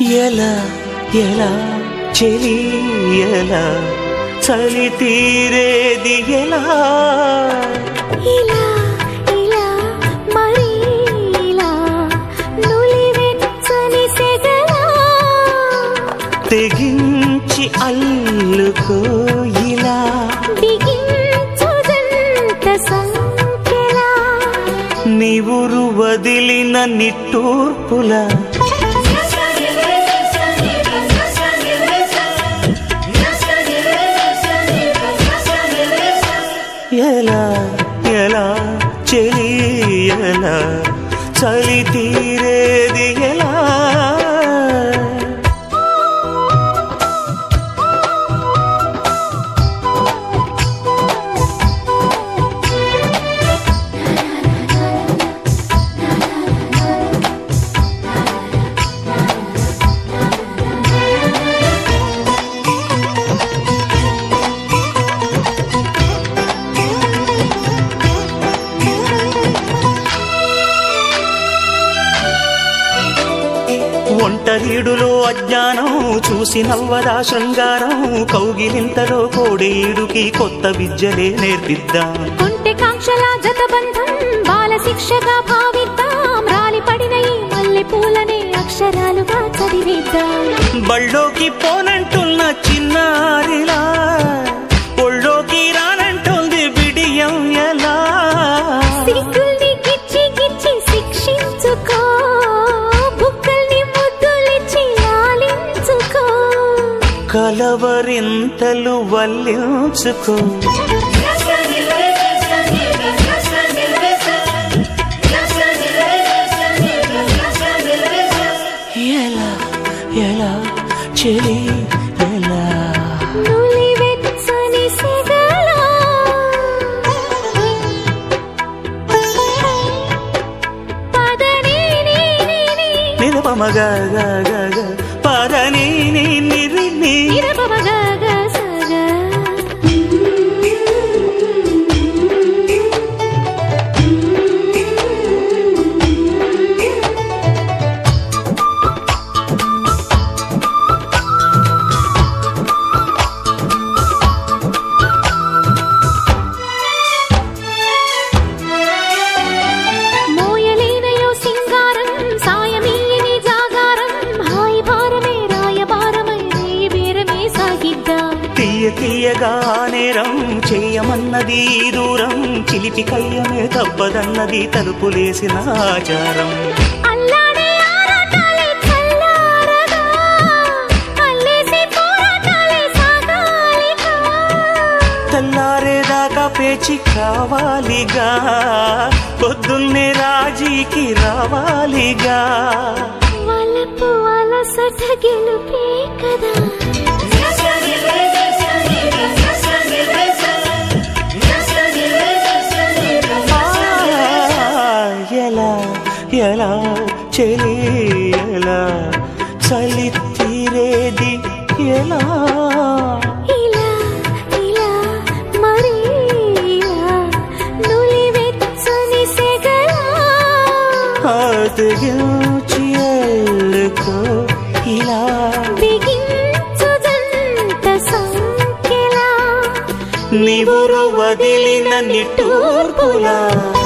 ఎలా ఎలా చెలి ఎలా చలి తీరేది ఎలా ఇలా ఇలా మరి ఇలా నులివెచ్చని సెగలా తెగించి అల్లుకో ఇలా బిగించుదంత సంఖ్యలా నీవురు వదిలిన నిట్టూర్పుల ఎలా ఎలా చెలి ఎలా చలి తీరేది ఎలా ఒంటరీడులో అజ్ఞానం చూసి నవ్వదా శృంగారం కౌగిలింతలో కోడేయుడికి కొత్త విద్యలే నేర్పిద్దాం కొంటె కాంక్షల జతబంధం బాల శిక్షగా భావిద్దాం రాలి పడిన ఈ మల్లె పూలనే అక్షరాలుగా చదివిద్దాం బళ్ళోకి పోనంటున్న చిన్నారిలా ఒళ్ళోకి రానంటుంది బిడియం ఎలా సిగ్గుల్ని గిచ్చి గిచ్చి శిక్షించుకో బుక్కల్ని ముద్దులిచ్చి లాలించుకో కలవరింతలు వల్లించుకో ఎలా ఎలా చెలి ఎలా నులివెచ్చని సెగలా పదని నీ నీ నీ నిరపమగా పదని నిరి నీ నిరపమగగ సగ మోయలేనయో సింగారం సాయమీయని జాగారం హాయి భారమే రాయబారమై రేయి బేరమే సాగిద్దాం తీయ తీయగా నేరం చేయమన్నది ఈ దూరం చిలిపి కయ్యమే తప్పదన్నది తలుపులేసిన ఆచారం అల్లాడే ఆరాటాలే చల్లారగా అల్లేసి పోరాటాలే సాగాలిగా తెల్లారేదాకా పేచి కావాలిగా పొద్దున్నే రాజీకి రావాలిగా వలపు అలసట గెలుపే కదా ఆ, ఎలా ఎలా చెలి ఎలా చలి తీరేది ఎలా ఇలా ఇలా మరి ఇలా నులివెచ్చని సెగలా అదిగించి ఎల్లుకో ఇలా బిగించుదంత సంఖ్యలా నీవురు వదిలిన నిట్టూర్పులా